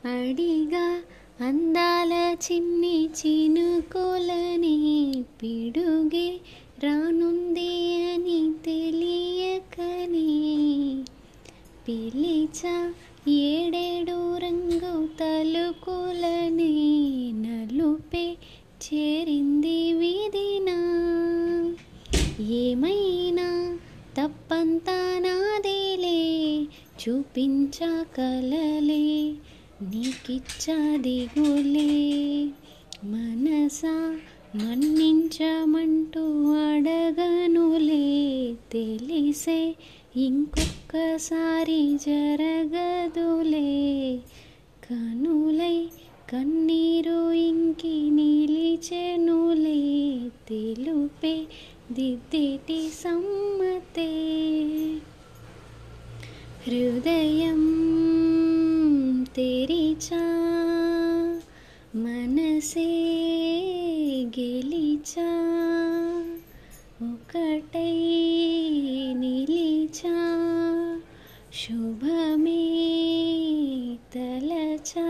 అడిగా అందాల చిన్ని చినుకులని పిడుగే రానుంది అని తెలియకని పిలిచా ఏడేడు రంగు తలుకులని నలుపే చేరింది విధినా ఏమైనా తప్పంతా నాదేలే చూపించా కలలే నీకిచ్చా దిగులే మనసా మన్నించమంటూ అడగనులే తెలిసే ఇంకొక్కసారి జరగదులే కనులై కన్నీరు ఇంకి నిలిచెనులే తెలుపే దిద్దేటి సమ్మతే హృదయం తెరిచా మనసే గెలిచా ఒకటై నిలిచా శుభమే తలచా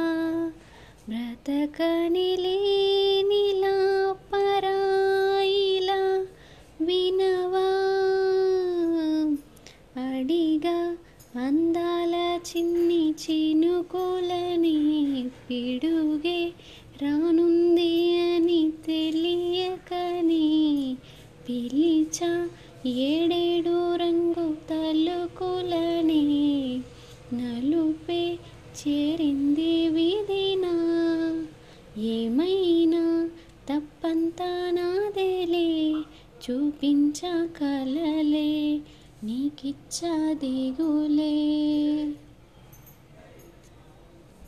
బ్రతకనిలేనిలా పరాయిలా వినవా అడిగా అందాల చిన్ని చినుకులని పిడుగే రానుంది అని తెలియకని పిలిచా ఏడేడు రంగు తలుకులని నలుపే చేరింది విధినా ఏమైనా తప్పంతా నాదేలే చూపించా కలలే నీకిచ్చా దిగులే